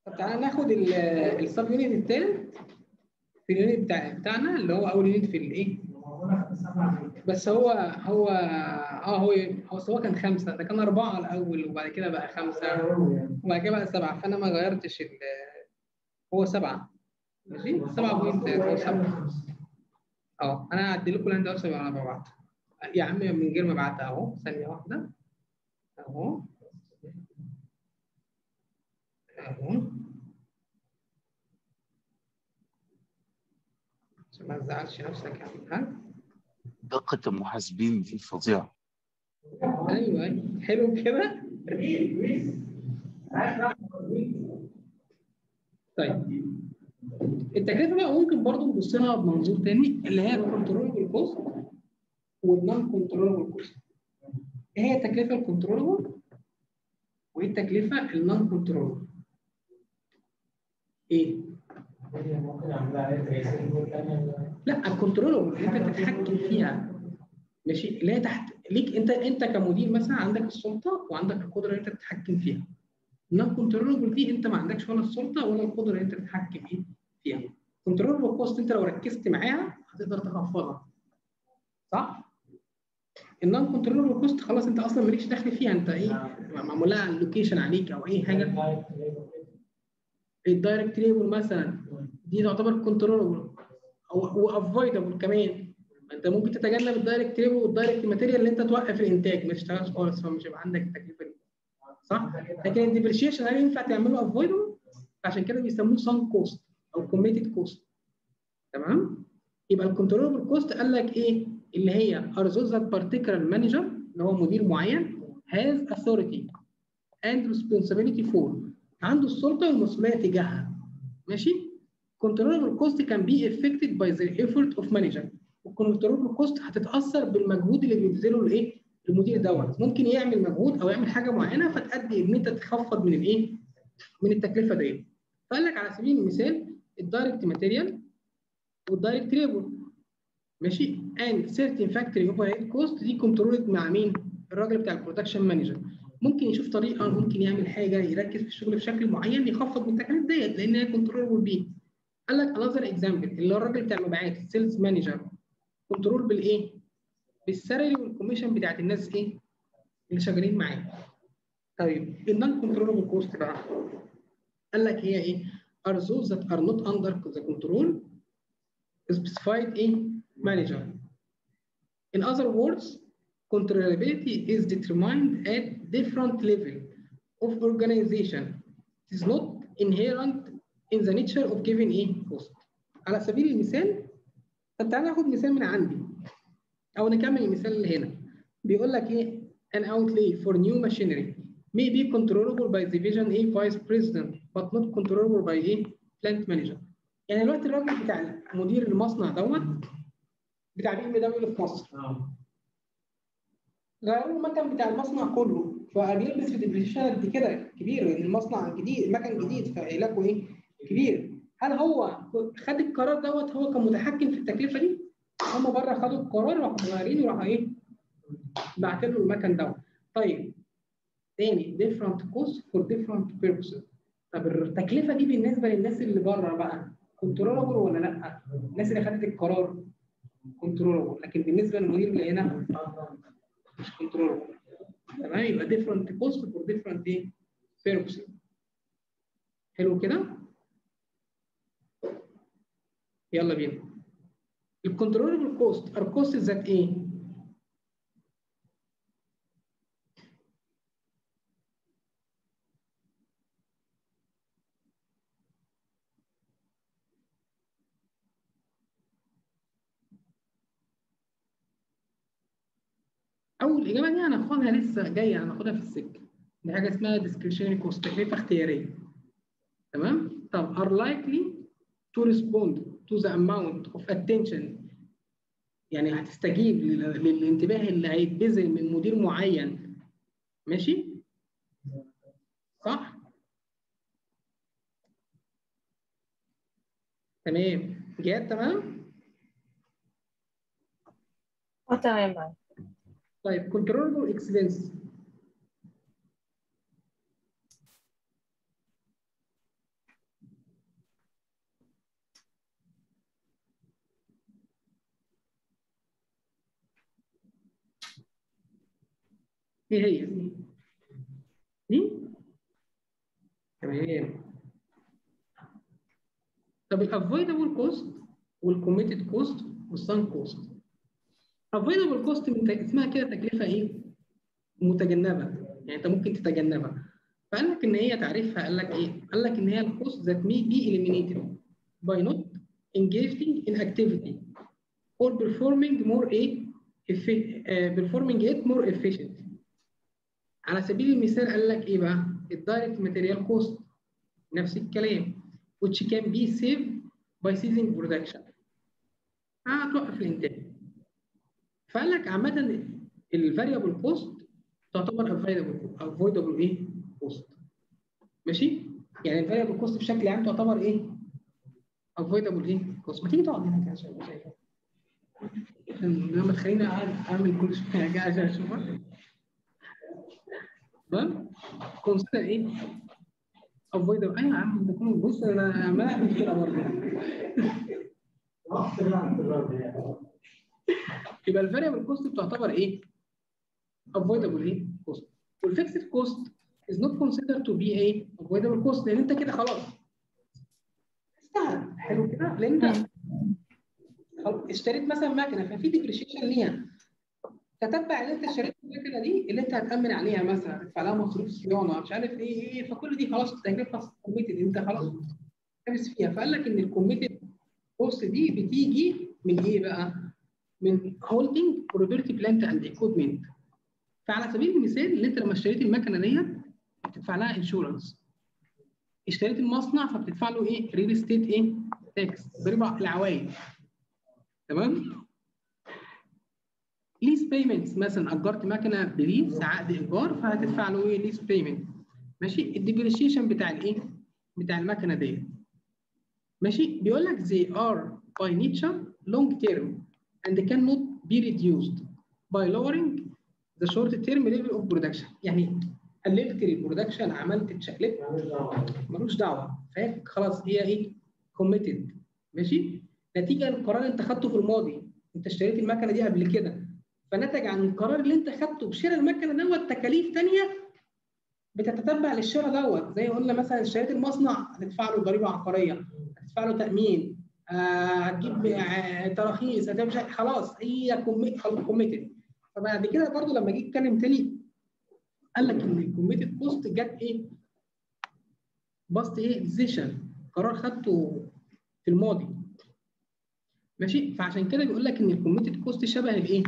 طب تعالى ناخد السب يونت الثالث في اليونت بتاع بتاعنا اللي هو اول يونت في الايه بس هو هو اه هو هو هو كان خمسه ده كان اربعه الاول وبعد كده بقى خمسه وبعد كده بقى سبعه فانا ما غيرتش ال هو سبعه ماشي سبعه بوينت هو سبعه اه انا هعدي لكم الهاند اوتس وانا ببعت يا عم من غير ما ابعتها اهو ثانيه واحده اهو اهو عشان ما تزعلش نفسك يا عم الحاج دقة المحاسبين دي فظيعة ايوه ايوه حلو كده طيب التكلفه بقى ممكن برضه نبص لها بمنظور تاني اللي هي الكنترولبل كوست والنون كنترولبل كوست ايه هي التكلفه الكنترولبل وايه التكلفه النون كنترولبل ايه ممكن اعملها عليها تقييسين والتانية لا الكنترولبل اللي انت تتحكم فيها ماشي اللي هي تحت ليك انت انت كمدير مثلا عندك السلطه وعندك القدره ان انت تتحكم فيها النون كنترولبل دي انت ما عندكش ولا السلطه ولا القدره ان انت تتحكم ايه فيها كنترولبل كوست انت لو ركزت معاها هتقدر تخفضها صح النون كنترولبل كوست خلاص انت اصلا مالكش دخل فيها انت ايه معمول لها اللوكيشن عليك او اي حاجه الدايركت ليبل مثلا دي تعتبر كنترولبل او وافويدبل كمان انت ممكن تتجنب الدايركت ليبل والدايركت ماتيريال اللي انت توقف الانتاج ما تشتغلش خالص فمش هيبقى عندك التكلفه دي صح؟ لكن الديبريشيشن هل ينفع تعمله افويدبل؟ عشان كده بيسموه سان كوست او كوميتد كوست تمام؟ يبقى الكنترولبل كوست قال لك ايه؟ اللي هي ارزوز ذات بارتيكولار مانجر اللي هو مدير معين has authority and responsibility for عنده السلطه والمسؤوليه تجاهها ماشي؟ controllable cost can be affected by the effort of manager والكنترولبل كوست هتتاثر بالمجهود اللي بيبذله الايه؟ المدير دوت ممكن يعمل مجهود او يعمل حاجه معينه فتؤدي ان انت تخفض من الايه؟ من التكلفه ديت. فقال لك على سبيل المثال الدايركت ماتيريال والدايركت ليبر ماشي and certain factory overhead cost دي كنترولد مع مين؟ الراجل بتاع البرودكشن مانجر ممكن يشوف طريقه ممكن يعمل حاجه يركز في الشغل بشكل معين يخفض من التكاليف ديت لان هي كنترول بيه. قال لك another example اللي هو الراجل بتاع المبيعات السيلز مانجر كنترول بالايه؟ بالسالري والكوميشن بتاعت الناس ايه؟ اللي شغالين معاه. طيب النون كنترولبل كوست بقى قال لك هي ايه؟ are those that are not under the control specified ايه؟ manager. In other words, controllability is determined at different level of organization. It is not inherent in the nature of given ايه؟ cost. على سبيل المثال طب تعالى ناخد مثال من عندي او نكمل المثال اللي هنا بيقول لك ايه an outlay for new machinery may be controllable by division A vice president but not controllable by a plant manager يعني دلوقتي الراجل بتاع مدير المصنع دوت بتاع بي ام دبليو اللي في مصر غيروا المكن بتاع المصنع كله فبيلبس في ديبريشن قد كده كبير لان المصنع جديد المكن جديد فإهلاكه ايه كبير هل هو خد القرار دوت هو كان متحكم في التكلفه دي؟ هم بره خدوا القرار راحوا غيرين وراحوا ايه؟ بعت له المكن دوت. طيب تاني different cost for different purposes. طب التكلفه دي بالنسبه للناس اللي بره بقى كنترولبل ولا لا؟ الناس اللي خدت القرار كنترولبل لكن بالنسبه للمدير اللي هنا مش كنترولبل. تمام يبقى different cost for different ايه؟ purposes. حلو كده؟ يلا بينا الكنترولبل كوست ار كوست ذات ايه اول اجابه دي هناخدها لسه جايه هناخدها في السكه دي حاجه اسمها discretionary cost تكلفه اختياريه تمام طب are likely to respond to the amount of attention يعني هتستجيب للانتباه اللي هيتبذل من مدير معين ماشي صح تمام جهاد تمام اه تمام معاك طيب controllable expense ايه هي دي؟ دي؟ تمام طب الافويدبل كوست والكوميتد كوست والسان كوست افويدبل كوست اسمها كده تكلفه ايه؟ متجنبه يعني انت ممكن تتجنبها فقال لك ان هي تعريفها قال لك ايه؟ قال لك ان هي الكوست that may be eliminated by not engaging in activity or performing more a uh, performing it more efficient. على سبيل المثال قال لك ايه بقى؟ الدايركت ماتيريال كوست نفس الكلام which can be saved by ceasing production. هتوقف الانتاج. فقال لك عامة الفاريبل كوست تعتبر افويدبل افويدبل ايه؟ كوست. ماشي؟ يعني الفاريبل كوست بشكل عام تعتبر ايه؟ افويدبل ايه؟ كوست. ما تيجي تقعد هنا كده عشان أبقى شايفك. عشان لما تخليني قاعد اعمل كل شويه كده عشان اشوفك. تمام؟ كونسيدر ايه؟ افويدبل ايوه يا عم ده كله بص انا عمال اعمل كده برضه. يبقى الفاريبل كوست بتعتبر ايه؟ avoidable ايه؟ cost. والفيكسد كوست is not considered to be ايه؟ avoidable cost لان انت كده خلاص استهل حلو كده لان انت خلاص اشتريت مثلا مكنه ففي ديبريشيشن ليها تتبع ان انت اشتريت المكنه دي اللي انت هتامن عليها مثلا هتدفع لها مصروف صيانه مش عارف ايه ايه فكل دي خلاص التكلفه كوميتد انت خلاص لابس فيها فقال لك ان الكوميتد كوست دي بتيجي من ايه بقى؟ من هولدنج بروبرتي بلانت اند ايكويبمنت فعلى سبيل المثال اللي انت لما اشتريت المكنه ديت بتدفع لها انشورنس اشتريت المصنع فبتدفع له ايه؟ ريل استيت ايه؟ تاكس ضريبه العوائد تمام؟ ليس بيمنتس مثلا اجرت مكنه بليس عقد ايجار فهتدفع له ايه؟ ليس بيمنت ماشي؟ الديبريشيشن بتاع الايه؟ بتاع المكنه ديت ماشي؟ بيقول لك they are by nature long term and cannot be reduced by lowering the short term level of production يعني قللت البرودكشن عملت اتشقلبت ملوش دعوه فهي خلاص هي ايه كوميتد ماشي نتيجه القرار اللي انت خدته في الماضي انت اشتريت المكنه دي قبل كده فنتج عن القرار اللي انت خدته بشراء المكنه دوت تكاليف ثانيه بتتتبع للشراء دوت زي قلنا مثلا اشتريت المصنع هتدفع له ضريبه عقاريه هتدفع له تامين آه هتجيب آه تراخيص هتمشي خلاص هي كوميتد فبعد كده برضو لما جيت اتكلم تاني قال لك ان الكوميتد بوست جت ايه؟ باست ايه؟ ديسيشن قرار خدته في الماضي ماشي فعشان كده بيقول لك ان الكوميتد كوست شبه الايه؟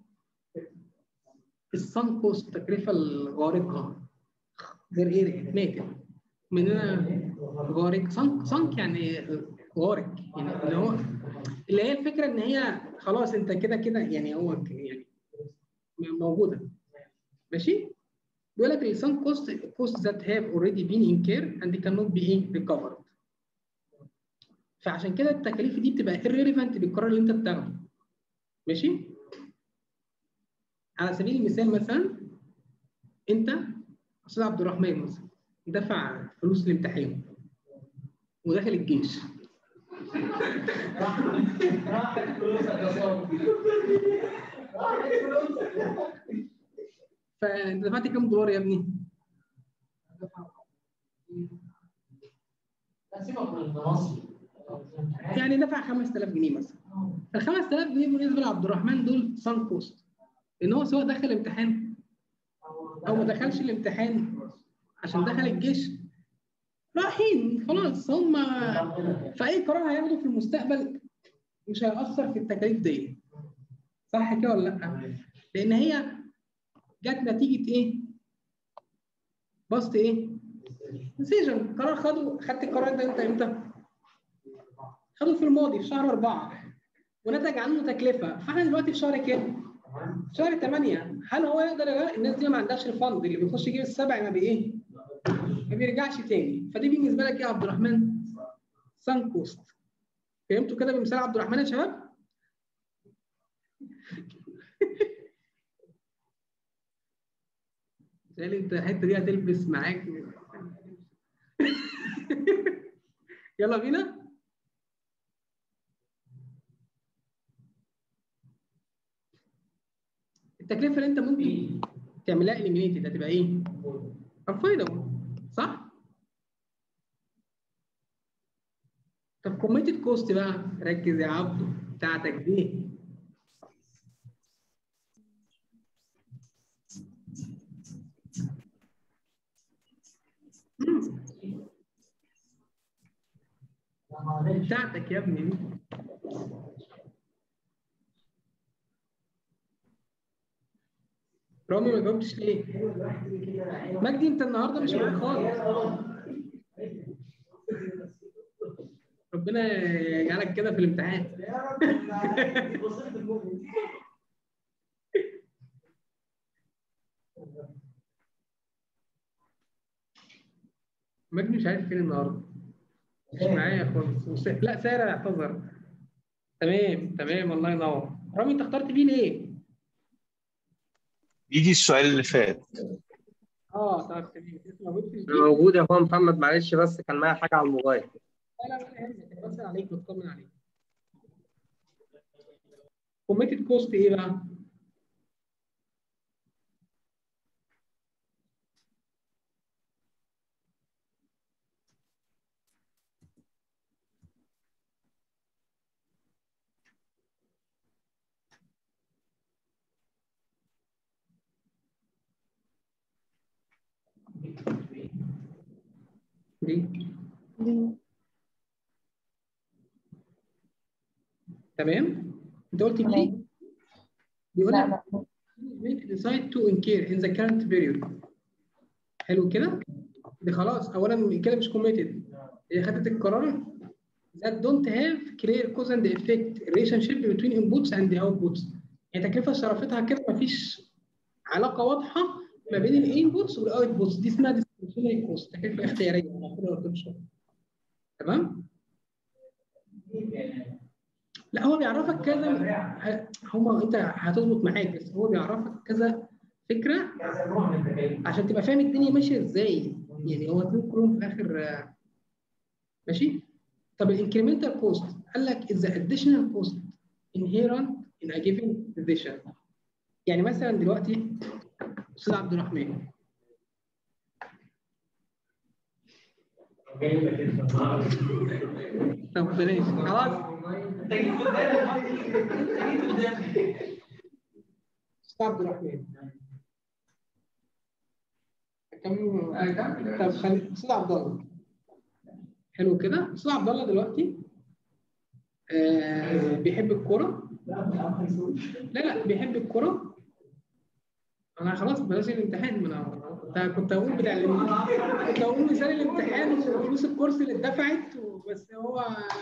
السان كوست التكلفه الغارقه غير ايه؟ ناتج مننا غارق سانك سانك يعني غارق يعني اللي هو اللي هي الفكره ان هي خلاص انت كده كده يعني هو يعني موجوده ماشي بيقول لك السان كوست كوست ذات هاف اوريدي بين انكير اند cannot be ايه ريكفرد فعشان كده التكاليف دي بتبقى irrelevant للقرار اللي انت بتاخده ماشي على سبيل المثال مثلا انت استاذ عبد الرحمن مثلا دفع فلوس الامتحان وداخل الجيش راحت فلوسك يا صاحبي راحت فلوسك فانت دفعت كام دولار يا ابني؟ لا سيبك من مصر يعني دفع 5000 جنيه مثلا ال 5000 جنيه بالنسبه لعبد الرحمن دول سان كوست لان هو سواء دخل امتحان او ما دخلش الامتحان عشان دخل الجيش رايحين خلاص هم فاي قرار هياخده في المستقبل مش هيأثر في التكاليف دي صح كده ولا لا؟ لان هي جت نتيجه ايه؟ بسط ايه؟ ديسيجن قرار خده خدت القرار ده انت امتى؟ خده في الماضي في شهر أربعة ونتج عنه تكلفة فاحنا دلوقتي في شهر كام؟ شهر 8 هل هو يقدر يغير؟ الناس دي ما عندهاش الفند اللي بيخش يجيب السبع ما بايه؟ ما بيرجعش تاني فدي بالنسبه لك ايه يا عبد الرحمن؟ سان كوست فهمتوا كده بمثال عبد الرحمن يا شباب؟ تخيل انت الحته دي هتلبس معاك يلا بينا التكلفه اللي انت ممكن تعملها اليمينيتد هتبقى ايه؟ افويدبل صح؟ طب كوميتد كوست بقى ركز يا عبدو بتاعتك دي مم. بتاعتك يا ابني دي. رامي ما جاوبتش ليه؟ مجدي انت النهارده مش معايا خالص ربنا يجعلك كده في الامتحان مجدي مش عارف فين النهارده مش معايا خالص وس... لا سارة اعتذر تمام تمام الله ينور رامي انت اخترت بيه ليه؟ يجي السؤال اللي فات اه طب تمام اسمه موجود في أنا الفيديو موجود يا اخويا محمد معلش بس كان معايا حاجه على الموبايل لا لا ولا يهمك انا بسأل عليك بطمن عليك كوميتد كوست ايه بقى؟ دي تمام؟ انت قلت بليه؟ تمام. بيقول لا لك لا make decide to incur in the current period حلو كده؟ دي خلاص اولا كده مش committed هي خدت القرار that don't have clear cause and effect relationship between inputs and outputs يعني تكلفه صرفتها كده مفيش علاقه واضحه ما بين الانبوتس والاوتبوتس دي اسمها discretionary cost تكلفه اختياريه المفروض ما قلتش تمام؟ لا هو بيعرفك كذا ه- هو انت هتظبط معاك بس هو بيعرفك كذا فكره عشان تبقى فاهم الدنيا ماشيه ازاي يعني هو اتنين كلهم في الاخر آه، ماشي طب الانكريمنتال كوست قال لك is the additional cost inherent in a given decision يعني مثلا دلوقتي استاذ عبد الرحمن طب بلاش خلاص استاذ عبد الرحمن أكمل؟ طب خلي استاذ عبد الله حلو كده استاذ عبد الله دلوقتي آه بيحب الكوره لا لا بيحب الكوره انا خلاص بلاش الامتحان ما انا كنت كنت هقول بتاع الامتحان كنت هقول مثال الامتحان وفلوس الكورس اللي اتدفعت بس هو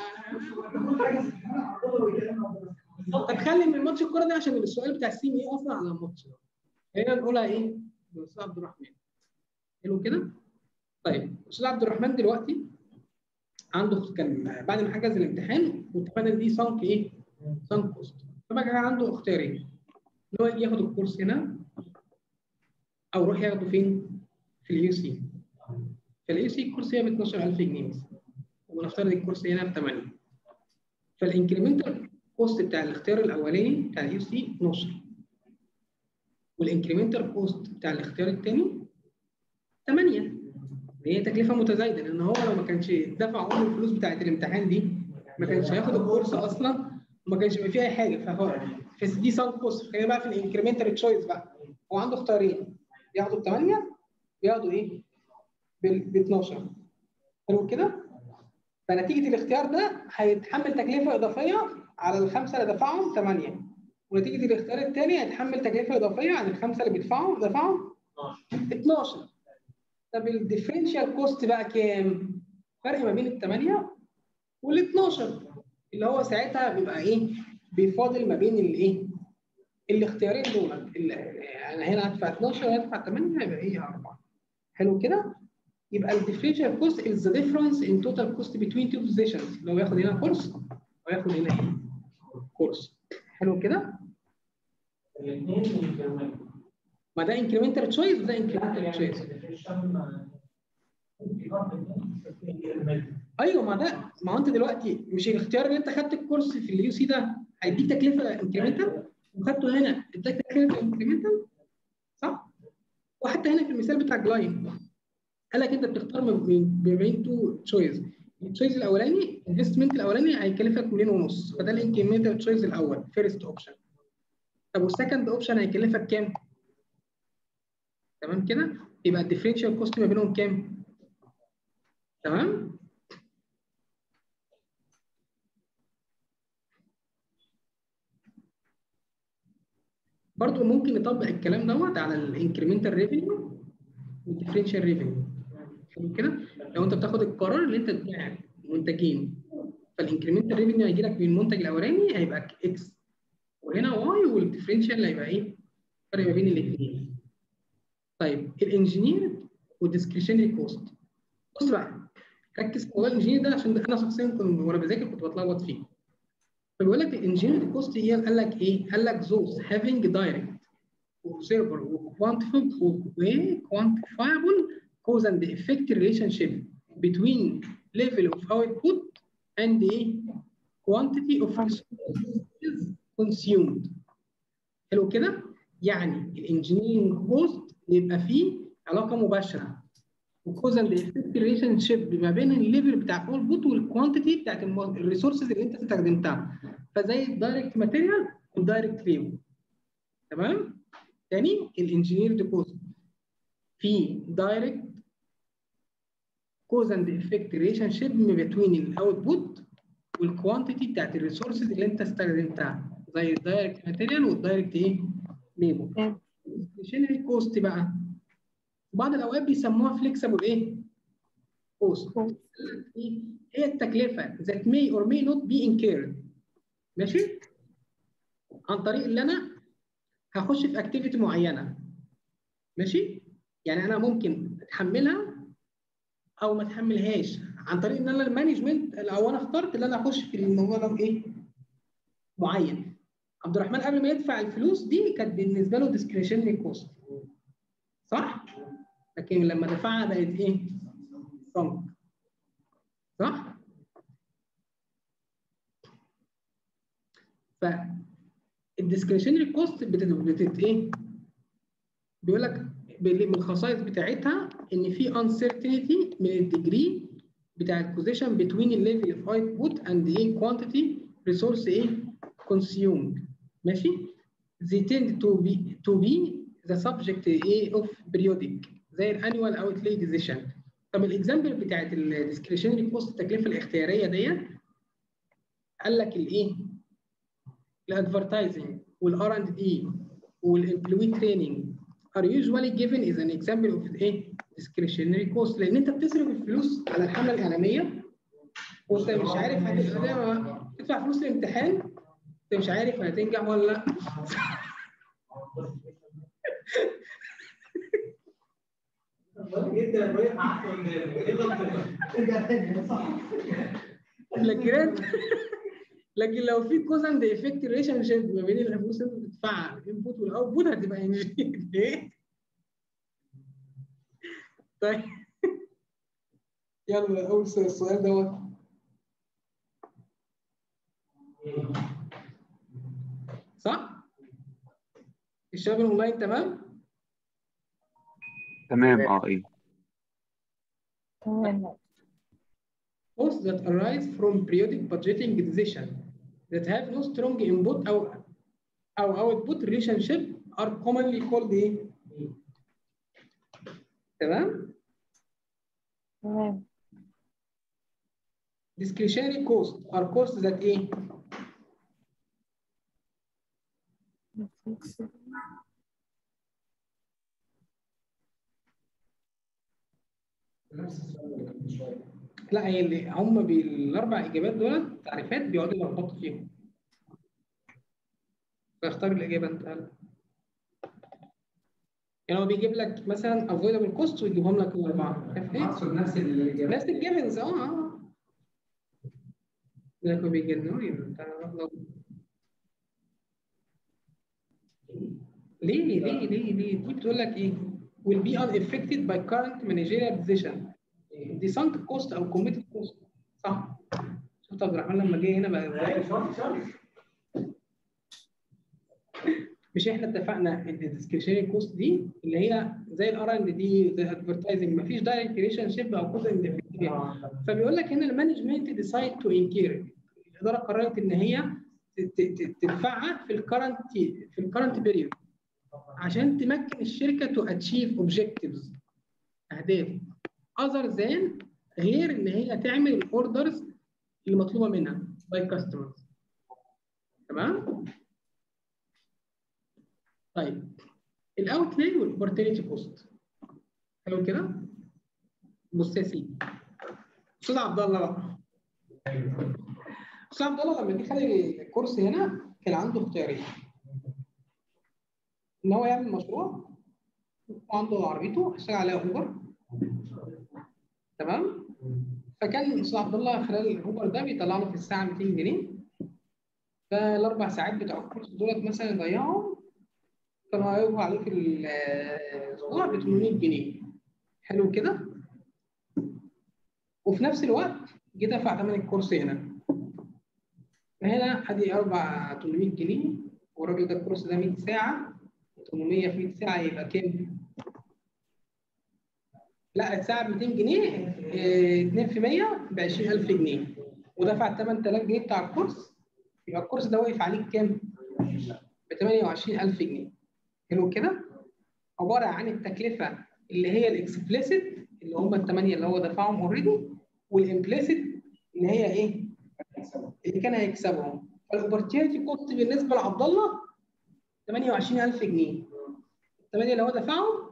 طب خلي من ماتش الكوره ده عشان السؤال بتاع السيم ايه اصلا على الماتش ده خلينا نقولها ايه بالاستاذ عبد الرحمن حلو كده طيب استاذ عبد الرحمن دلوقتي عنده كان بعد ما حجز الامتحان واتفقنا ان دي سانك ايه؟ سانك كوست فبقى كان عنده اختيارين ان هو ياخد الكورس هنا او يروح ياخده فين؟ في اليو سي في اليو سي الكورس هي ب 12000 جنيه مثلا ونفترض الكورس هنا ب 8 فالانكريمنتال كوست بتاع الاختيار الاولاني بتاع اليو سي 12 والانكريمنتال كوست بتاع الاختيار الثاني 8 هي تكلفه متزايده لان هو لو ما كانش دفع عمر الفلوس بتاعت الامتحان دي ما كانش هياخد الكورس اصلا وما كانش يبقى فيه اي حاجه فهو في دي سان كوست خلينا بقى في الانكريمنتال تشويس بقى هو عنده اختيارين ياخدوا ب 8 وياخدوا ايه؟ ب 12 حلو كده؟ فنتيجه الاختيار ده هيتحمل تكلفه اضافيه على الخمسه اللي دفعهم 8 ونتيجه الاختيار الثاني هيتحمل تكلفه اضافيه عن الخمسه اللي بيدفعوا دفعهم 12 طب الديفرنشال كوست بقى كام؟ فرق ما بين ال 8 وال 12 اللي هو ساعتها بيبقى ايه؟ بيفاضل ما بين الايه؟ الاختيارين دول ال- انا هنا هدفع 12 وهدفع 8 يبقى ايه 4 حلو كده؟ يبقى الديفرنشال كوست is the difference in total cost between two positions لو ياخد هنا كورس وياخد هنا ايه؟ كورس حلو كده؟ ما ده انكريمنتال تشويس وده انكريمنتال تشويس ايوه ما ده ما هو انت دلوقتي مش الاختيار اللي انت خدت الكورس في اليو سي ده هيديك تكلفه انكريمنتال وخدته هنا اداك تكلفه انكريمنتال صح؟ حتى هنا في المثال بتاع جلاين قال لك انت بتختار من ما بين تو تشويز التشويز الاولاني الانفستمنت الاولاني هيكلفك مليون ونص فده الانكريمنتال تشويز الاول فيرست اوبشن طب والسكند اوبشن هيكلفك كام؟ تمام كده؟ يبقى الديفرنشال كوست ما بينهم كام؟ تمام؟ برضو ممكن نطبق الكلام دوت على الانكريمنتال ريفينيو والديفرنشال ريفينيو حلو كده؟ لو انت بتاخد القرار اللي انت تبيع منتجين فالانكريمنتال ريفينيو هيجي لك من المنتج الاولاني هيبقى اكس وهنا واي والديفرنشال هيبقى ايه؟ الفرق ما بين الاثنين. طيب الانجينير والديسكريشنري كوست بص بقى ركز في موضوع الانجينير ده عشان انا شخصيا كنت وانا بذاكر كنت بتلخبط فيه. فبيقول لك الانجينير كوست هي قال لك ايه؟ قال لك those having direct observable وquantifiable وquantifiable cause and effect relationship between level of output and the quantity of resources consumed. حلو كده؟ يعني الانجينيرنج كوست بيبقى فيه علاقه مباشره وكوز اند افكت ريليشن شيب ما بين الليفل بتاع الاوتبوت والكوانتيتي بتاعت الريسورسز اللي انت استخدمتها فزي الدايركت ماتيريال والدايركت ليبر تمام؟ تاني الانجينيرد كوست في دايركت كوز اند افكت ريليشن شيب ما بين الاوتبوت والكوانتيتي بتاعت الريسورسز اللي انت استخدمتها زي الدايركت ماتيريال والدايركت ايه؟ ليبر. الديسكريشنري كوست بقى بعض الاوقات بيسموها فليكسبل ايه؟ كوست. هي التكلفه that may or may not be incurred ماشي؟ عن طريق اللي انا هخش في اكتيفيتي معينه ماشي؟ يعني انا ممكن اتحملها او ما اتحملهاش عن طريق ان انا المانجمنت او انا اخترت ان انا اخش في الموضوع ده بايه؟ معين. عبد الرحمن قبل ما يدفع الفلوس دي كانت بالنسبه له ديسكريشنري كوست. صح؟ لكن لما دفعها بقت ايه؟ صمت. صح؟ ف الديسكريشنري كوست بتت بتت ايه؟ بيقول لك من الخصائص بتاعتها ان في uncertainty من الديجري بتاع البوزيشن between the level of output and the quantity resource ايه consumed ماشي they tend to be to be the subject ايه of periodic زي الانnual outlay decision طب الاكزامبل بتاعت الديسكريشنري كوست التكلفه الاختياريه ديت قال لك الايه الادفرتايزنج والار اند دي والامبلوي تريننج are usually given as an example of ايه discretionary cost لان انت بتصرف الفلوس على الحمله الاعلاميه وانت مش عارف هتبقى تدفع فلوس الامتحان انت مش عارف هتنجح ولا لا لكن لكن لو في كوز اند افكت ريليشن شيب ما بين الفلوس اللي انت بتدفعها الانبوت والاوتبوت هتبقى انجينير ايه؟ طيب يلا اول السؤال دوت صح؟ الشباب الاونلاين تمام؟ تمام اه ايه تمام costs that arise from periodic budgeting decision that have no strong input أو أو output relationship are commonly called إيه؟ تمام؟ تمام discretionary costs are costs that إيه؟ لا هي اللي هم بي الاربع اجابات دول تعريفات بيقعدوا يلخبطوا فيهم فاختار الاجابه انت هلا يعني هو بيجيب لك مثلا avoidable cost ويجيبهم لك الاربعه عارف ايه؟ اقصد نفس الاجابات نفس الجيفنز اه اه لك بيجنوا يبقى لو ليه ليه ليه ليه دي بتقول لك ايه will be unaffected by current managerial decision دي sunk cost او committed cost صح شفت عبد الرحمن لما جه هنا بقى ازاي مش احنا اتفقنا ان الديسكريشنري كوست دي اللي هي زي الار ان دي زي الادفرتايزنج مفيش دايركت ريليشن شيب او كوز اند فبيقول لك هنا المانجمنت ديسايد تو انكير الاداره قررت ان هي ت- ت- تدفعها في الكرنت في الكرنت بيريود عشان تمكن الشركه تو اتشيف اوبجكتيفز اهداف اذر ذان غير ان هي تعمل الاوردرز اللي مطلوبه منها باي كاستمرز تمام طيب الاوتلاي والاوبورتينيتي كوست حلو كده بص يا سيدي استاذ عبد الله بقى استاذ عبد الله لما جه خد الكورس هنا كان عنده اختيارين ان هو يعمل مشروع وعنده عربيته اشتغل عليها اوبر تمام فكان الاستاذ عبد الله خلال الاوبر ده بيطلع له في الساعه 200 جنيه فالاربع ساعات بتوع الكورس دولت مثلا يضيعهم كانوا هيقفوا عليه في الاسبوع ب 800 جنيه حلو كده وفي نفس الوقت جه دفع ثمن الكورس هنا فهنا ادي اربع 800 جنيه والراجل ده الكورس ده 100 ساعه 800 في 100 ساعه يبقى كام؟ لا الساعه ب 200 جنيه اه 2% ب 20000 جنيه ودفع 8000 جنيه بتاع الكورس يبقى الكورس ده واقف عليك كام؟ ب 28000 جنيه حلو كده؟ عباره عن التكلفه اللي هي الاكسبليسيت اللي هم الثمانيه اللي هو دفعهم اوريدي والامبليسيت اللي هي ايه؟ اللي كان هيكسبهم فالاوبورتيونيتي كوست بالنسبه لعبد الله 28000 جنيه الثمانيه اللي هو دفعهم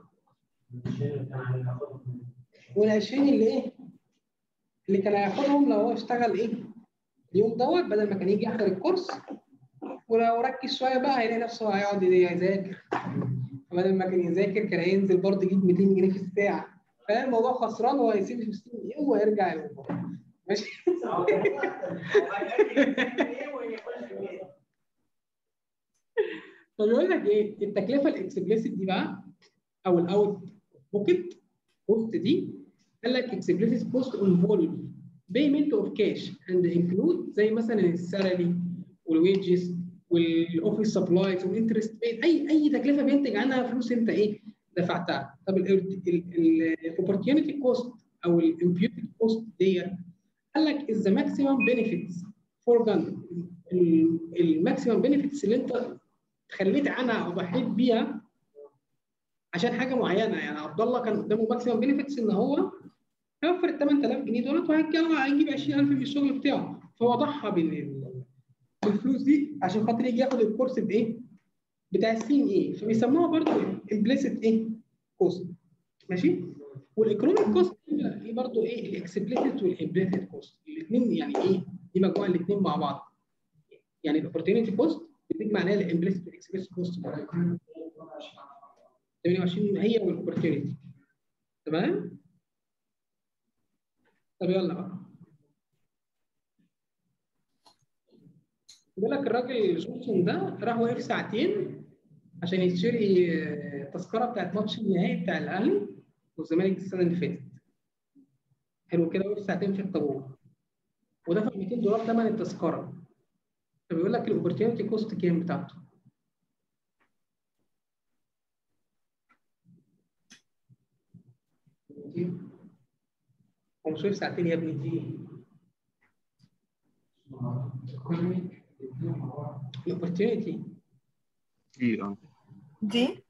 وال 20 اللي ايه؟ اللي كان هياخدهم لو هو اشتغل ايه؟ اليوم دوت بدل ما كان يجي يحضر الكورس ولو ركز شويه بقى هيلاقي نفسه هيقعد يذاكر بدل ما كان يذاكر كان هينزل برضه يجيب 200 جنيه في الساعه فاهم الموضوع خسران وهو هيسيب ال 60 جنيه وهيرجع يوم ماشي فبيقول لك ايه التكلفه الاكسبليسيت دي بقى او الاوت بوكيت كوست دي قال لك اكسبليسيت كوست انفولف بيمنت اوف كاش اند انكلود زي مثلا السالري والويجز والاوفيس سبلايز والانترست بيد اي اي تكلفه بينتج عنها فلوس انت ايه دفعتها طب الاوبورتيونيتي كوست او الامبيوتد كوست دي قال لك از ذا ماكسيمم بنفيتس فور جان الماكسيمم بنفيتس اللي انت تخليت عنها او ضحيت بيها عشان حاجه معينه يعني عبد الله كان قدامه ماكسيمم بنفيتس ان هو هيوفر ال 8000 جنيه دولت وهيجيب 20000 من الشغل بتاعه فهو ضحى بين الفلوس دي عشان خاطر يجي ياخد الكورس بايه؟ بتاع السين ايه فبيسموها برضه امبليسيت ايه؟ كوست ماشي؟ والايكونوميك كوست دي برضه ايه؟ الاكسبليسيت والامبليسيت كوست الاثنين يعني ايه؟ دي مجموعه الاثنين مع بعض يعني الاوبورتيونيتي كوست بتجمع عليها الامبليسيت والاكسبليسيت كوست 28 هي والاوبورتيونيتي تمام؟ طب يلا بقى بيقول لك الراجل جونسون ده راح وقف ساعتين عشان يشتري التذكره بتاعت ماتش النهائي بتاع الاهلي والزمالك السنه اللي فاتت. حلو كده وقف ساعتين في الطابور ودفع 200 دولار ثمن التذكره. فبيقول لك الاوبورتيونيتي كوست كام بتاعته؟ هو مش وقف ساعتين يا ابني الاوبورتيونيتي دي اه دي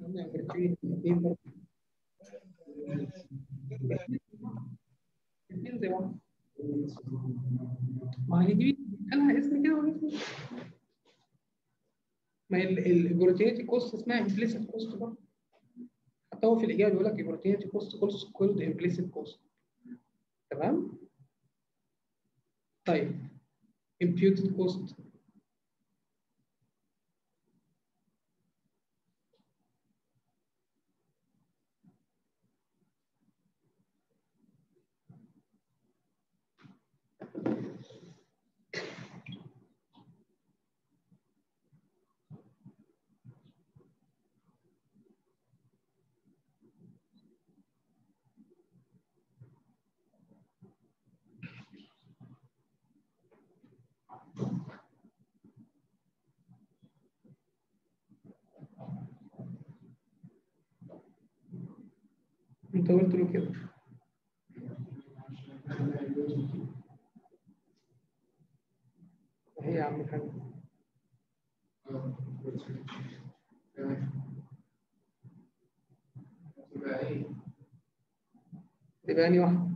ما هي دي قالها اسم كده ولا اسم ما هي الاوبورتيونيتي كوست اسمها امبليسيت كوست برضه حتى هو في الاجابه بيقول لك اوبورتيونيتي كوست كوست كولد امبليسيت كوست تمام طيب imputed cost انت قلت له كده هي يا عم الحاج تبقى انهي واحده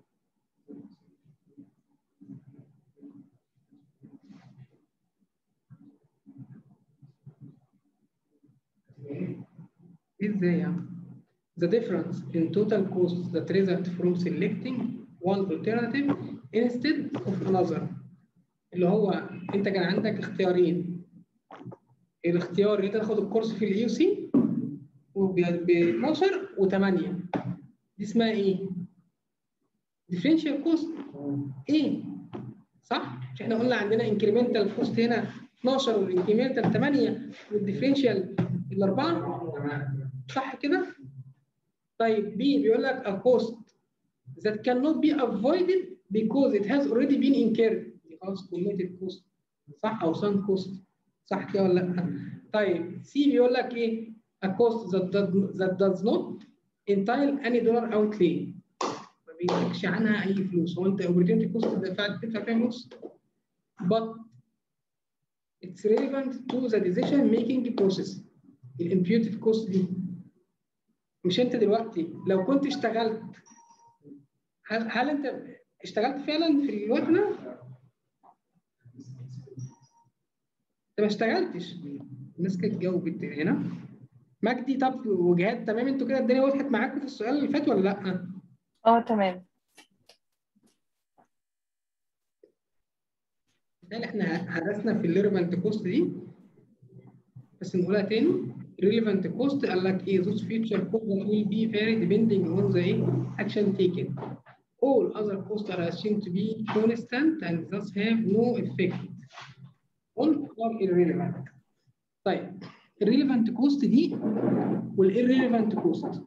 ازاي يا عم the difference in total costs that result from selecting one alternative instead of another اللي هو انت كان عندك اختيارين الاختيار اللي انت تاخد الكورس في الاي سي ب 12 و8 دي اسمها ايه؟ differential cost ايه؟ صح؟ مش احنا قلنا عندنا incremental cost هنا 12 والانكريمنتال 8 والديفرنشال الاربعه صح كده؟ طيب بي بيقول لك a cost that cannot be avoided because it has already been incurred دي خلاص committed cost صح او sunk cost صح كده ولا لا؟ طيب سي بيقول لك ايه؟ a cost that does, that does not entail any dollar outlay ما بيديكش عنها اي فلوس هو انت opportunity cost دفعت تدفع فيها فلوس but it's relevant to the decision making process الامبيوتد كوست دي مش انت دلوقتي لو كنت اشتغلت هل, هل انت اشتغلت فعلا في الوقت ده؟ انت ما اشتغلتش الناس كانت جاوبت هنا مجدي طب وجهات تمام انتوا كده الدنيا وضحت معاكم في السؤال اللي فات ولا لا؟ اه تمام ده اللي احنا هرسنا في الريليفنت كوست دي بس نقولها تاني relevant cost قال لك ايه those future costs that will be vary depending on the ايه action taken all other costs are assumed to be constant and thus have no effect on or irrelevant طيب الريليفنت كوست دي والirrelevant كوست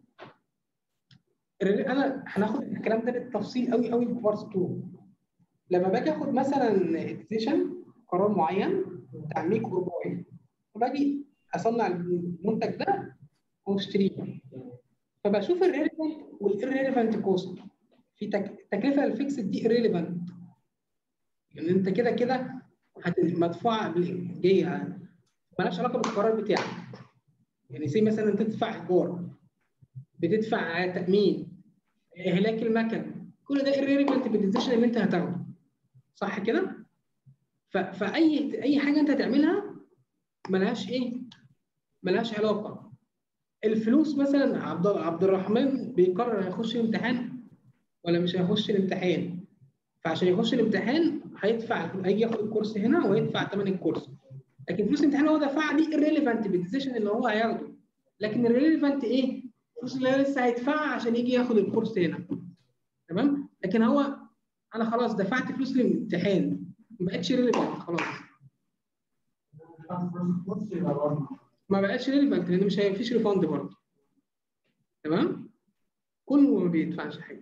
انا هناخد الكلام ده بالتفصيل قوي قوي في بارت 2 لما باجي اخد مثلا ديسيشن قرار معين بتاع ميك اور باي وباجي اصنع المنتج ده واشتريه فبشوف الريليفنت والirrelevant كوست في تك... التكلفه الفيكسد دي irrelevant لان انت كده كده مدفوعه جايه مالهاش علاقه بالقرار بتاعك يعني زي مثلا انت تدفع ايجار بتدفع تامين اهلاك المكن كل ده irrelevant بالديسيشن اللي انت هتاخده صح كده؟ ف... فاي اي حاجه انت هتعملها ملهاش ايه؟ ملهاش علاقه الفلوس مثلا عبد عبد الرحمن بيقرر هيخش الامتحان ولا مش هيخش الامتحان فعشان يخش الامتحان هيدفع هيجي ياخد الكورس هنا ويدفع ثمن الكورس لكن فلوس الامتحان اللي هو دفعها دي irrelevant بالديسيشن اللي هو هياخده لكن الريليفنت ايه؟ الفلوس اللي هو لسه هيدفعها عشان يجي ياخد الكورس هنا تمام؟ لكن هو انا خلاص دفعت فلوس الامتحان ما بقتش ريليفنت خلاص ما بقاش ريليفنت لان مش هيفيش ريفاند برضه تمام كله ما بيدفعش حاجه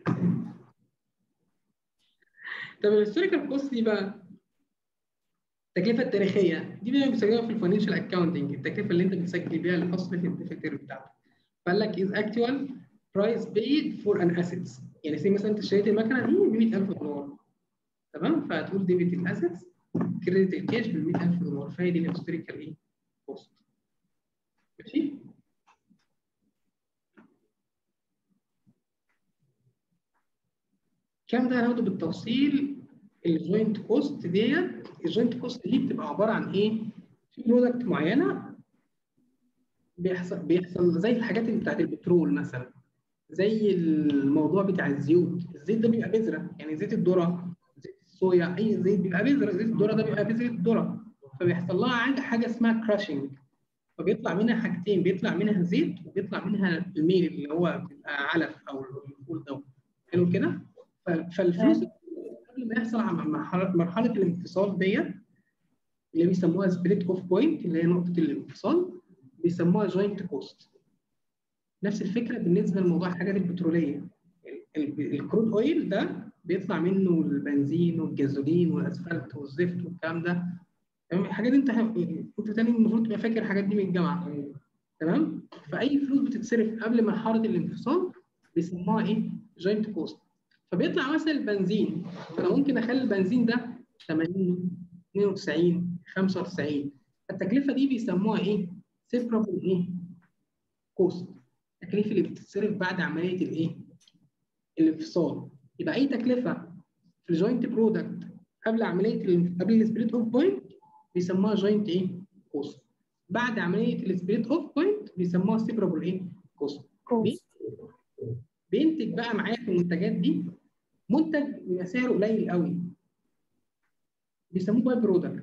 طب الهيستوريكال كوست دي بقى التكلفه التاريخيه دي بقى بيسموها في الفاينانشال اكاونتنج التكلفه اللي انت بتسجل بيها الفصل في الدفاتر بتاعتك فقال لك از اكتوال برايس بيد فور ان اسيتس يعني زي مثلا انت اشتريت المكنه دي ب 100000 دولار تمام فهتقول ديبت الاسيتس كريدت الكاش ب 100000 دولار فهي دي الهيستوريكال ايه كوست ماشي الكلام ده هناخده بالتفصيل الجوينت كوست ديت الجوينت كوست دي بتبقى عباره عن ايه؟ في برودكت معينه بيحصل بيحصل زي الحاجات اللي بتاعت البترول مثلا زي الموضوع بتاع الزيوت الزيت ده بيبقى بذره يعني زيت الذره زيت الصويا اي زيت بيبقى بذره زيت الذره ده بيبقى بذره الذره فبيحصل لها عند حاجه اسمها كراشنج فبيطلع منها حاجتين بيطلع منها زيت وبيطلع منها الميل اللي هو بيبقى علف او الفول ده حلو كده فالفلوس قبل ما يحصل مرحله مرحله الانفصال ديت اللي بيسموها سبليت اوف بوينت اللي هي نقطه الانفصال بيسموها جوينت كوست نفس الفكره بالنسبه لموضوع الحاجات البتروليه الكرود اويل ده بيطلع منه البنزين والجازولين والاسفلت والزفت والكلام ده تمام الحاجات دي انت انت تاني المفروض تبقى فاكر الحاجات دي من الجامعه تمام فاي فلوس بتتصرف قبل مرحله الانفصال بيسموها ايه؟ جوينت كوست فبيطلع مثلا البنزين فانا ممكن اخلي البنزين ده 80 92 95 التكلفه دي بيسموها ايه؟ سيبرابل ايه؟ كوست التكاليف اللي بتتصرف بعد عمليه الايه؟ الانفصال يبقى اي تكلفه في الجوينت برودكت قبل عمليه ال- قبل السبليت اوف بوينت بيسموها جوينت ايه؟ كوست بعد عمليه السبليت اوف بوينت بيسموها سيبرابل ايه؟ كوست كوست بينتج بقى معايا في المنتجات دي منتج بيبقى سعره قليل قوي بيسموه باي برودكت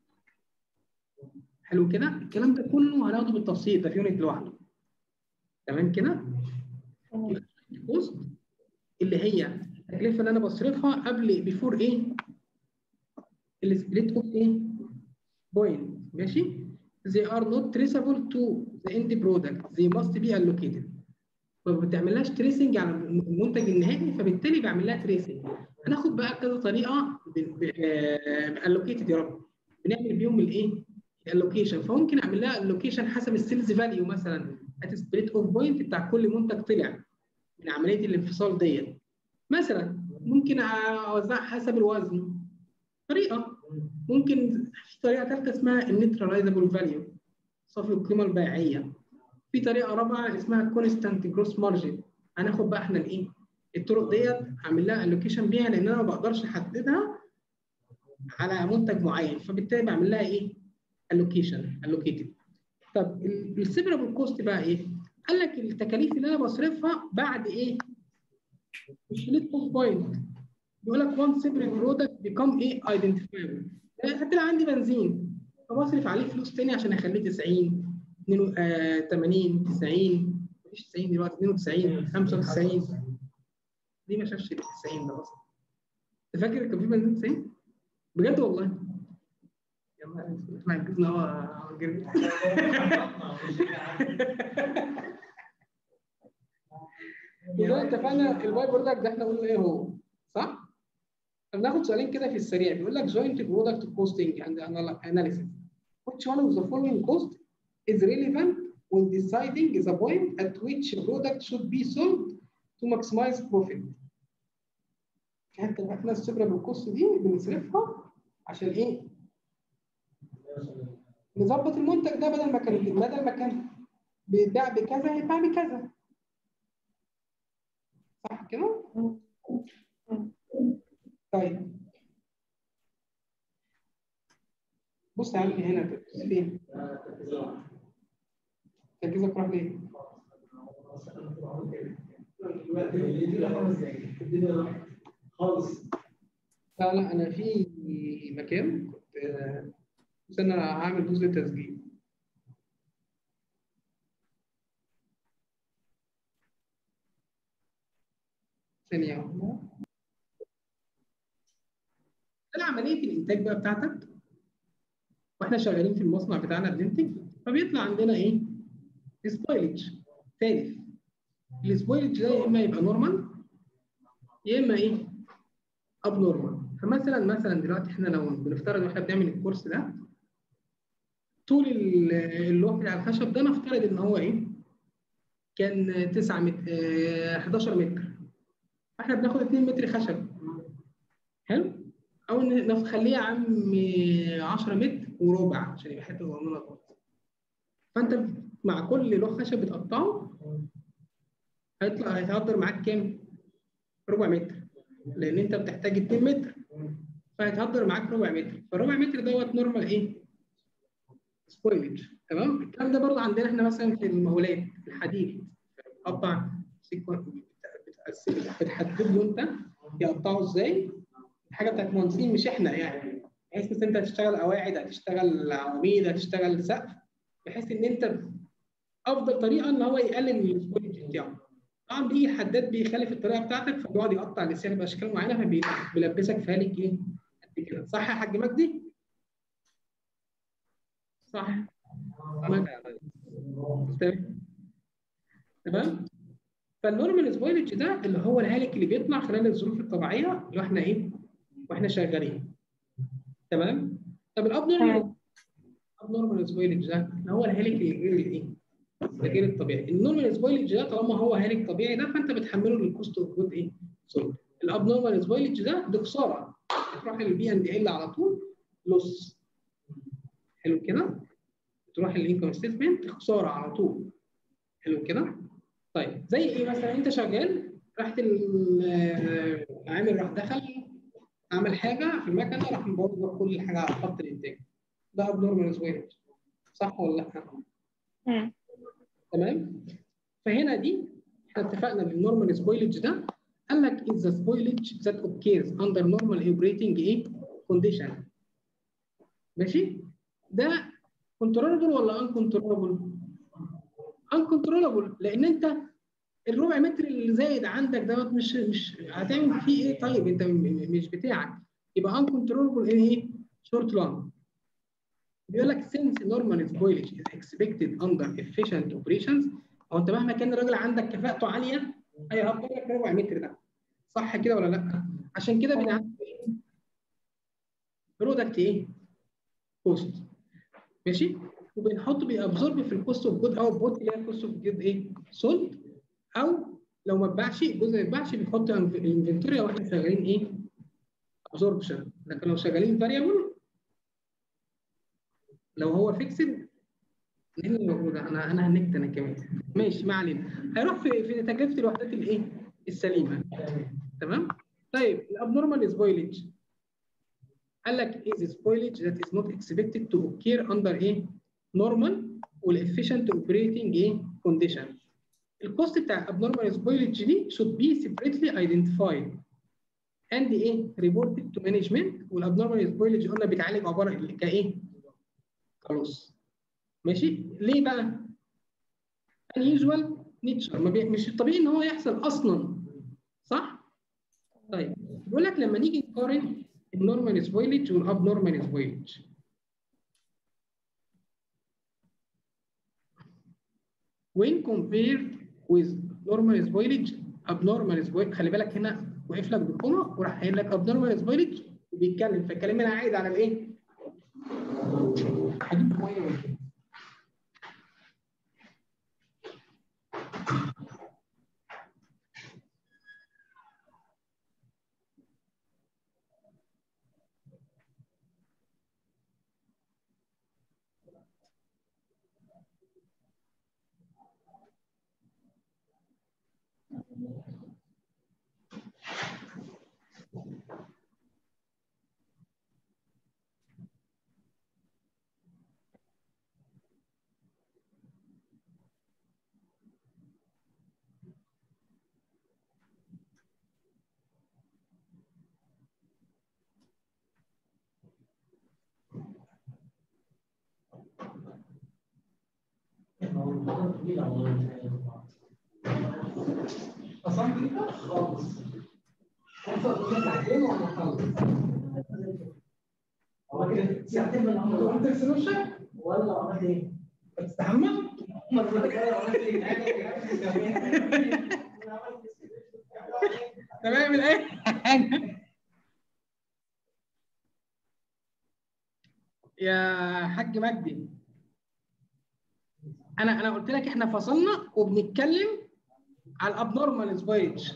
حلو كده الكلام ده كله هناخده بالتفصيل ده في يونت لوحده تمام كده تمام كوست اللي هي التكلفه اللي انا بصرفها قبل بيفور ايه السبليت اوف ايه بوينت ماشي they are not traceable to the end product they must be allocated ما بتعملهاش تريسنج على المنتج النهائي فبالتالي بعمل لها تريسنج هناخد بقى كذا طريقه الوكيتد يا رب بنعمل بيهم الايه الالوكيشن فممكن اعمل لها الوكيشن حسب السيلز فاليو مثلا ات سبليت اوف بوينت بتاع كل منتج طلع من عمليه الانفصال ديت مثلا ممكن اوزعها حسب الوزن طريقه ممكن في طريقه ثالثه اسمها النيتراليزابل فاليو صافي القيمه البيعيه في طريقه رابعه اسمها كونستانت جروس مارجن هناخد بقى احنا الايه الطرق ديت اعمل لها الوكيشن بيها لان انا ما بقدرش احددها على منتج معين فبالتالي بعمل لها ايه الوكيشن الوكيتد طب السيبرابل كوست بقى ايه قال لك التكاليف اللي انا بصرفها بعد ايه الشليت اوف بوينت بيقول لك وان سيبرابل برودكت بيكم ايه ايدنتيفايبل يعني حتى لو عندي بنزين فبصرف عليه فلوس تاني عشان اخليه 90 82 آه 80 90 مفيش 90 دلوقتي 92 95 ليه ما شافش ال 90 ده اصلا؟ انت فاكر كان في بنزين 90 بجد والله يلا احنا عجزنا هو جري يبقى اتفقنا الواي برودكت ده احنا قلنا ايه هو صح؟ بناخد سؤالين كده في السريع بيقول لك joint product costing and analysis which one of the following cost is relevant when deciding the point at which a product should be sold to maximize profit. حتى احنا السبرة بالكوست دي بنصرفها عشان ايه؟ نظبط المنتج ده بدل ما كان بدل ما كان بيتباع بكذا هيتباع بكذا. صح كده؟ طيب بص يا عم هنا تركز فين؟ تركيزك راح ليه؟ خالص لا لا انا في مكان كنت آه، بس انا هعمل جزء تسجيل ثانية واحدة ده عملية الإنتاج بقى بتاعتك واحنا شغالين في المصنع بتاعنا بننتج فبيطلع عندنا ايه؟ سبويلج تالف السبويلج ده يا اما يبقى نورمال يا اما ايه؟ اب نورمال فمثلا مثلا دلوقتي احنا لو بنفترض واحنا بنعمل الكورس ده طول ال- اللوح بتاع الخشب ده نفترض ان هو ايه؟ كان 9 متر اه 11 متر احنا بناخد 2 متر خشب حلو؟ او ن- نخليه يا عم 10 متر وربع عشان يبقى حته صغننه خالص فانت مع كل لوح خشب بتقطعه هيطلع هيتهدر معاك كام؟ ربع متر لان انت بتحتاج 2 متر فهيتهدر معاك ربع متر فالربع متر دوت نورمال ايه؟ سبويلج تمام؟ الكلام ده برضه عندنا احنا مثلا في المقاولات الحديد بتقطع سيكون بتحدد له انت يقطعه ازاي حاجه بتاعت مهندسين مش احنا يعني بحيث ان انت هتشتغل قواعد هتشتغل عواميد هتشتغل سقف بحيث ان انت افضل طريقه ان هو يقلل السبويلج بتاعه طبعا بيجي حداد بيخالف الطريقه بتاعتك فبيقعد يقطع لسان باشكال معينه فبيلبسك في هالك ايه قد كده صح يا حاج مجدي؟ صح مجدي. تمام تمام فالنورمال سبويلج ده اللي هو الهالك اللي بيطلع خلال الظروف الطبيعيه اللي احنا ايه واحنا شغالين تمام طب الاب نورمال تمام. الاب نورمال سبويلج ده اللي هو الهالك اللي غير الايه ده غير الطبيعي النورمال سبويلج ده طالما هو هالك طبيعي ده فانت بتحمله للكوست اوف جود ايه؟ سولد الابنورمال سبويلج ده دي خساره تروح للبي اند ال على طول لوس حلو كده تروح للانكم ستيتمنت خساره على طول حلو كده طيب زي ايه مثلا انت شغال رحت ال- العامل راح دخل عمل حاجه في المكنه راح مبوظ كل حاجه على خط الانتاج ده ابنورمال سبويلج صح ولا لا؟ مم. تمام فهنا دي احنا اتفقنا بالنورمال سبويلج ده قال لك is the spoilage that occurs under normal operating ايه condition ماشي ده controllable ولا uncontrollable uncontrollable لان انت الربع متر اللي زايد عندك دوت مش مش هتعمل فيه ايه طيب انت م- م- مش بتاعك يبقى uncontrollable in ايه short run بيقول لك since normal spoilage is expected under efficient operations او انت مهما كان الراجل عندك كفاءته عاليه هيهبط لك ربع متر ده صح كده ولا لا؟ عشان كده بنعمل برودكت ايه؟ كوست ماشي؟ وبنحط بيابزورب في الكوست اوف جود اوت بوت اللي هي الكوست اوف جود ايه؟ سولد او لو ما اتباعش الجزء ما اتباعش بيحط الانفنتوري واحنا شغالين ايه؟ ابزوربشن لكن لو شغالين فاريبل لو هو فيكسد ايه اللي موجود انا انا هنكت انا كمان ماشي ما علينا هيروح في في تكلفه الوحدات الايه السليمه تمام طيب الابنورمال سبويلج قال لك is spoilage that is not expected to occur under ايه normal والefficient operating ايه condition الكوست بتاع abnormal spoilage دي should be separately identified and ايه reported to management والabnormal spoilage قلنا بيتعالج عباره كايه خلاص ماشي ليه بقى unusual nature ما بي... مش الطبيعي ان هو يحصل اصلا صح طيب بيقول لك لما نيجي نقارن النورمال سبويلج والابنورمال سبويلج when compared with normal spoilage abnormal spoilage خلي بالك هنا وقف لك بالكومه وراح قايل لك abnormal spoilage وبيتكلم فالكلام هنا عايد على الايه؟ هجيب ميه وكده. اصلا كده خالص ساعتين وهنخلص هو كده ساعتين من انت الامر قلت السلوشن ولا عملت ايه؟ بتستحمى المره الجايه عملت ايه؟ تمام الايه يا حاج مجدي انا انا قلت لك احنا فصلنا وبنتكلم على الابنورمال سبايج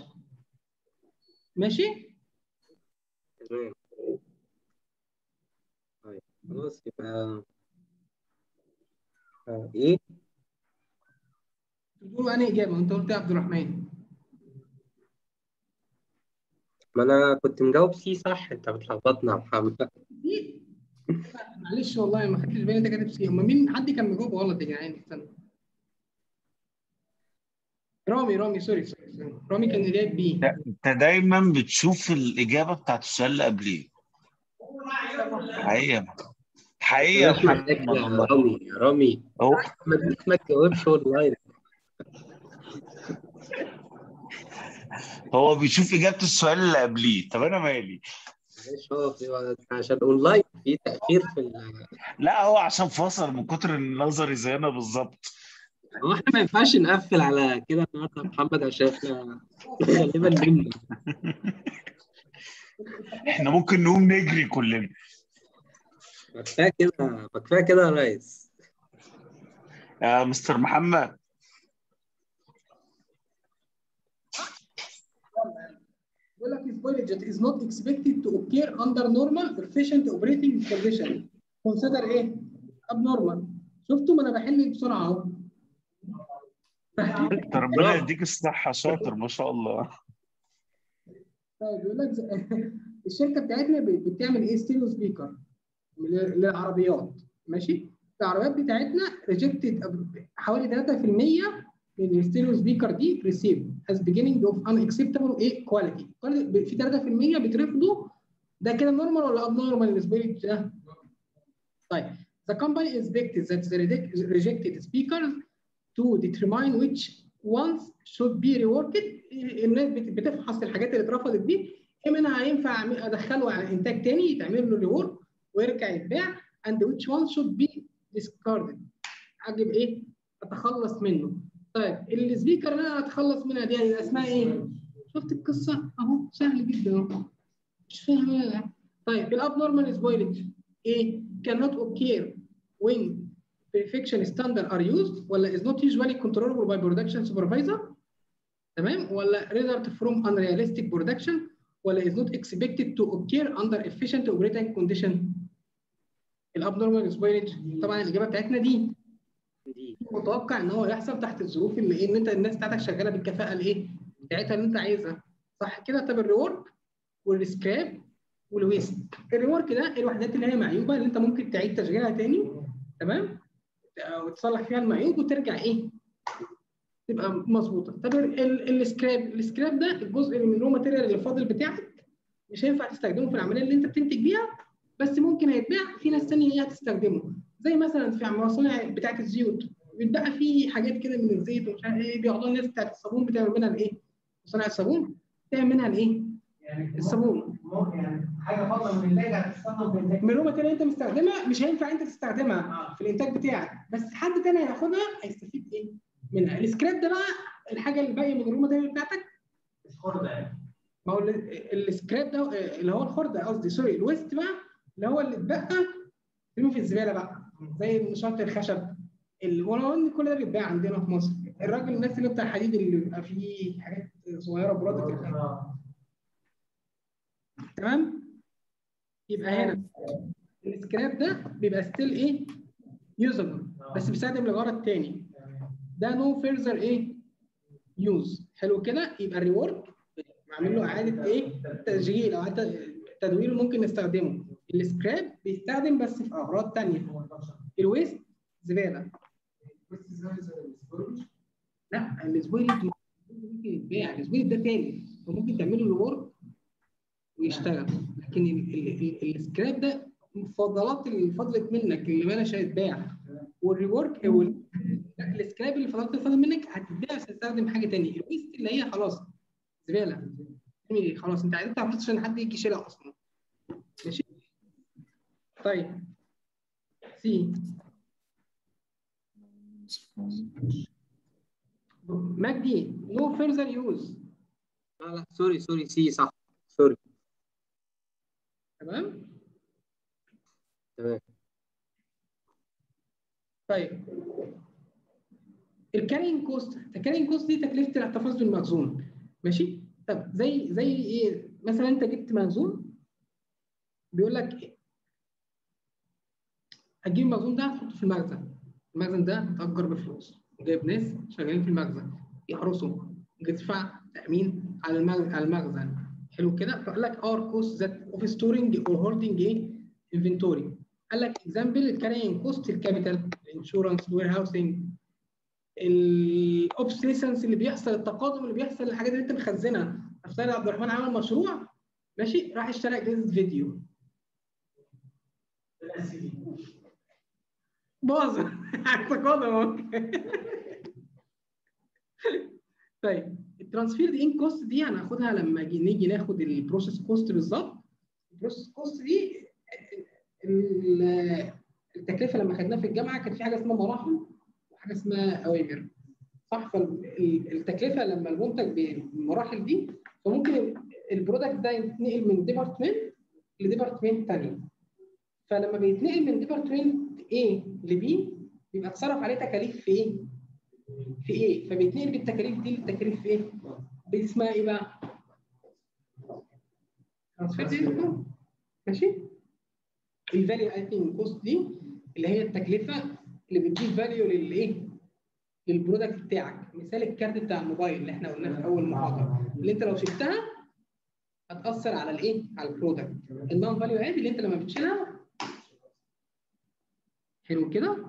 ماشي تمام طيب خلاص يبقى آه، ايه بتقولوا انهي اجابه انت قلت يا عبد الرحمن ما انا كنت مجاوب سي صح انت بتلخبطنا يا محمد دي معلش والله ما خدتش بالي انت كاتب سي امال مين حد كان مجاوب غلط يا جدعان استنى رامي رامي سوري سوري سوري. رامي كان جايب بي انت دايما بتشوف الاجابه بتاعت السؤال اللي قبليه حقيقه حقيقه يا مش محتاج محمد يا والله رامي يا رامي هو ما ما تجاوبش اونلاين هو بيشوف اجابه السؤال اللي قبليه طب انا مالي معلش هو في- عشان اونلاين في تاخير في ال- لا هو عشان فصل من كتر النظري زينا بالظبط هو احنا ما ينفعش نقفل على كده النهارده يا محمد عشان احنا غالبا نمنا احنا ممكن نقوم نجري كلنا كفايه كده كفايه كده يا ريس يا مستر محمد بيقول لك spoilage that is not expected to occur under normal efficient operating condition consider ايه؟ abnormal شفتوا ما انا بحل بسرعه اهو انت ربنا يديك الصحة شاطر ما شاء الله طيب بيقول لك ز- الشركه بتاعتنا ب- بتعمل ايه ستيريو سبيكر للعربيات ماشي العربيات بتاعتنا ريجكتد حوالي 3% من الستيريو سبيكر دي ريسيف as beginning of unacceptable ايه كواليتي في 3% بيترفضوا ده كده نورمال ولا اب نورمال بالنسبه لي ده طيب the company expected that the reject- rejected speakers to determine which ones should be reworked الناس بت- بتفحص الحاجات اللي اترفضت دي ايه منها هينفع أعمل- ادخله على انتاج تاني يتعمل له ريورك ويرجع يتباع and which one should be discarded اجيب ايه اتخلص منه طيب السبيكر اللي انا اتخلص منها دي هيبقى اسمها ايه شفت القصه اهو سهل جدا اهو مش فاهم انا طيب الاب نورمال سبويلج ايه cannot occur when perfection standard are used ولا is not usually controllable by production supervisor تمام ولا result from unrealistic production ولا is not expected to occur under efficient operating condition الابنورمال سبويلج طبعا الاجابه بتاعتنا دي دي متوقع ان هو يحصل تحت الظروف اللي ايه ان انت الناس بتاعتك شغاله بالكفاءه الايه بتاعتها اللي انت عايزها صح كده طب الريورك والسكراب والويست الريورك ده الوحدات اللي هي معيوبه اللي انت ممكن تعيد تشغيلها تاني تمام وتصلح فيها المعيوب وترجع ايه تبقى مظبوطه طب ال- ال- السكراب السكراب ده الجزء اللي من الرو ماتيريال اللي فاضل بتاعك مش هينفع تستخدمه في العمليه اللي انت بتنتج بيها بس ممكن هيتباع في ناس ثانيه هي هتستخدمه زي مثلا في المصانع بتاعت الزيوت بيتبقى في حاجات كده من الزيت ومش عارف ايه بيقعدوا الناس بتاعت الصابون بتعمل منها الايه؟ مصانع الصابون بتعمل منها الايه؟ يعني الصابون ممكن يعني حاجه فاضله من اللاجئ هتستخدم في اللاجئ من الرو ماتيريال اللي انت مستخدمها مش هينفع انت تستخدمها في الانتاج بتاعك بس حد تاني هياخدها هيستفيد ايه؟ منها السكراب ده بقى الحاجه اللي باقيه من الرو ماتيريال بتاعتك مش خرده يعني ما هو ال- السكراب ده آه، اللي هو الخرده قصدي سوري الويست بقى اللي هو اللي اتبقى ترمي في الزباله بقى زي نشاط الخشب ال- ولو ان كل ده بيتباع عندنا في مصر الراجل الناس اللي بتاع الحديد اللي بيبقى فيه حاجات صغيره برده الخشب آه. تمام يبقى هنا السكراب ده بيبقى ستيل ايه يوزبل بس بيستخدم لغرض تاني ده نو فيرزر ايه يوز حلو كده يبقى الريورك معمول له اعاده ايه تشغيل او اعاده تدوير ممكن نستخدمه السكراب بيستخدم بس في اغراض تانية الويست زباله لا السبويلج ممكن يتباع السبويلج ده تاني فممكن تعمله ريورك ويشتغل لكن ال- ال- ال- السكراب ده مفضلات اللي فضلت منك اللي مالهاش هيتباع والريورك وال- لا، السكراب اللي فضلت فضل منك هتتباع بس هتستخدم حاجه ثانيه الويست اللي هي خلاص زباله ارمي خلاص انت انت عملت عشان حد يجي يشيلها اصلا ماشي طيب سي مجدي نو فيرذر يوز لا لا سوري سوري سي صح سوري تمام تمام طيب الكارينج كوست الكارينج كوست دي تكلفه الاحتفاظ بالمخزون ماشي طب زي زي ايه مثلا انت جبت مخزون بيقول لك هتجيب المخزون ده هتحطه في المخزن المخزن ده متأجر بفلوس جايب ناس شغالين في المخزن يحرسوا تدفع تأمين على المخزن على المخزن حلو كده فقال لك ار كوست ذات اوف ستورنج اور هولدنج ايه انفنتوري قال لك اكزامبل الكارينج كوست الكابيتال الانشورنس وير هاوسنج الاوبسيسنس اللي بيحصل التقادم اللي بيحصل للحاجات اللي انت مخزنها افترض عبد الرحمن عمل مشروع ماشي راح اشترى اجهزه فيديو باظ تقادم اهو طيب الترانسفير دي ان كوست دي هناخدها لما جي- نيجي ناخد البروسيس كوست بالظبط البروسيس كوست دي ال- التكلفه لما خدناها في الجامعه كان في حاجه اسمها مراحل وحاجه اسمها اوامر صح فالتكلفه لما المنتج بالمراحل دي فممكن البرودكت ده يتنقل من ديبارتمنت لديبارتمنت ثانيه فلما بيتنقل من ديبارتمنت A ل B بيبقى اتصرف عليه تكاليف في ايه؟ في ايه؟ فبيتنقل بالتكاليف دي للتكاليف في ايه؟ دي اسمها ايه بقى؟ ترانسفير ماشي؟ الفاليو ادنج كوست دي اللي هي التكلفه اللي بتجيب فاليو للايه؟ للبرودكت بتاعك مثال الكارت بتاع الموبايل اللي احنا قلناه في اول محاضره اللي انت لو شلتها هتاثر على الايه؟ على البرودكت النون فاليو اد اللي انت لما بتشيلها حلو كده؟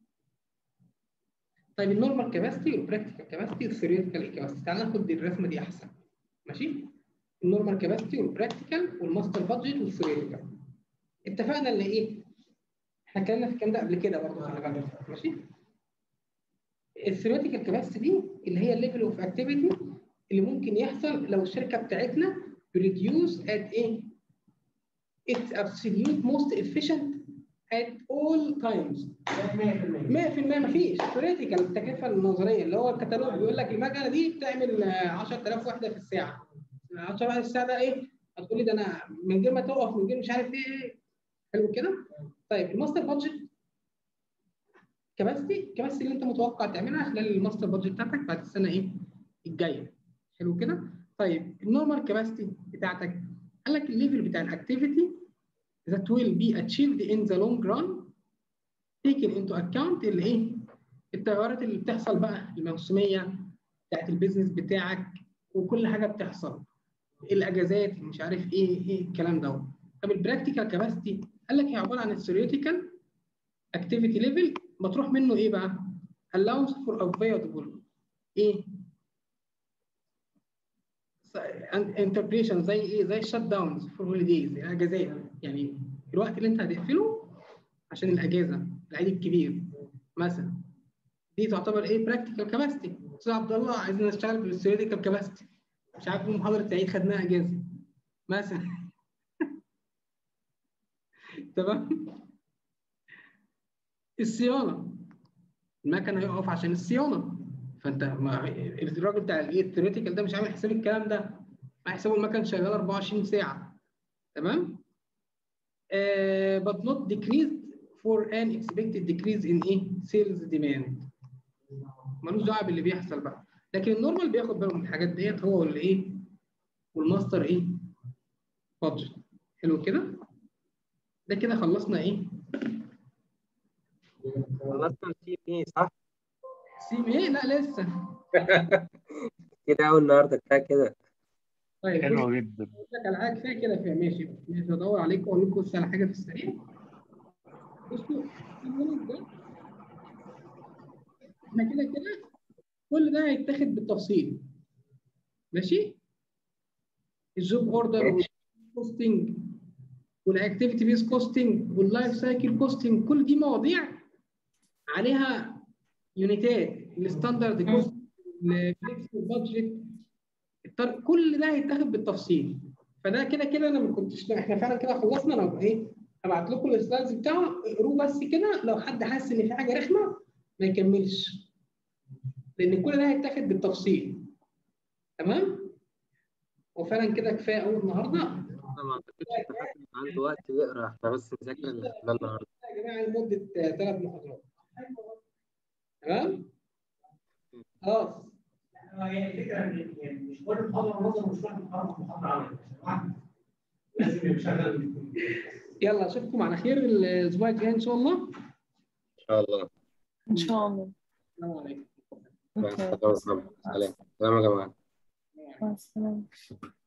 طيب النورمال كاباسيتي والبراكتيكال كاباسيتي والثيوريتيكال كاباسيتي تعال ناخد الرسمه دي احسن ماشي؟ النورمال كاباسيتي والبراكتيكال والماستر بادجت والثيوريتيكال اتفقنا ان ايه؟ احنا اتكلمنا في الكلام ده قبل كده برضه خلي بالك ماشي؟ الثيوريتيكال كاباسيتي دي اللي هي الليفل اوف اكتيفيتي اللي ممكن يحصل لو الشركه بتاعتنا بريديوس at ايه؟ its absolute most efficient at all times 100% مفيش ثيوريتيكال التكلفه النظريه اللي هو الكتالوج بيقول لك المكنه دي بتعمل آه، 10000 وحده في الساعه 10 وحده في الساعه ده ايه؟ هتقول لي ده انا من غير ما تقف من غير مش عارف ايه حلو كده؟ طيب الماستر بادجت كباستي الكباستي اللي انت متوقع تعملها خلال الماستر بادجت بتاعتك بعد السنه ايه؟ الجايه حلو كده؟ طيب النورمال كباستي بتاعتك قال لك الليفل بتاع الاكتيفيتي that will be achieved in the long run taken into account اللي ايه؟ التغيرات اللي بتحصل بقى الموسميه بتاعت البيزنس بتاعك وكل حاجه بتحصل الاجازات مش عارف ايه ايه الكلام ده طب البراكتيكال كاباسيتي قال لك هي عباره عن الثيوريتيكال اكتيفيتي ليفل مطروح منه ايه بقى؟ allows for available ايه؟ انتربريشن زي ايه؟ زي الشت داونز فور هوليديز الاجازات يعني الوقت اللي انت هتقفله عشان الاجازه العيد الكبير مثلا دي تعتبر ايه؟ براكتيكال كاباسيتي استاذ عبد الله عايزين نشتغل في الثيوريتيكال كاباسيتي مش عارف في محاضره العيد خدناها اجازه مثلا تمام الصيانه المكنه هيقف عشان الصيانه فانت ما الراجل بتاع الايه الثيوريتيكال ده مش عامل حساب الكلام ده عامل حسابه المكن شغال 24 ساعه تمام uh, but not decreased for an expected decrease in ايه sales demand ملوش دعوه باللي بيحصل بقى لكن النورمال بياخد باله من الحاجات ديت هو اللي ايه والماستر ايه بادجت حلو كده ده كده خلصنا ايه خلصنا السي بي صح؟ سيم ايه لا لسه كده أوي النهارده كفايه كده طيب بص حلو جدا اقول لك على حاجه كفايه كده فيها ماشي مش بدور عليكم واقول لكم بس على حاجه في السريع بصوا اليونت ده احنا كده كده كل ده هيتاخد بالتفصيل ماشي الجوب اوردر ماشي. والكوستنج والاكتيفيتي بيز كوستنج واللايف سايكل كوستنج كل دي مواضيع عليها يونيتات الستاندرد كوست الفليكسبل بادجت الطر- كل ده هيتاخد بالتفصيل فده كده كده انا ما كنتش احنا فعلا كده خلصنا انا هبقى ايه هبعت لكم السلايدز بتاعه اقروه بس كده لو حد حاسس ان في حاجه رخمه ما يكملش لان كل ده هيتاخد بالتفصيل تمام وفعلا كده كفايه اول النهارده أنا ما اعتقدش ان حد عنده وقت يقرا احنا بس نذاكر اللي خدناه النهارده يا جماعه لمده ثلاث محاضرات تمام خلاص هي الفكره ان يعني مش كل محاضره نظر مش كل محاضره محاضره عمل لازم يبقى شغال يلا اشوفكم على خير الاسبوع الجاي ان شاء الله ان شاء الله إن شاء الله السلام عليكم مع أوكي. السلامه سلام سلام يا جماعه مع السلامة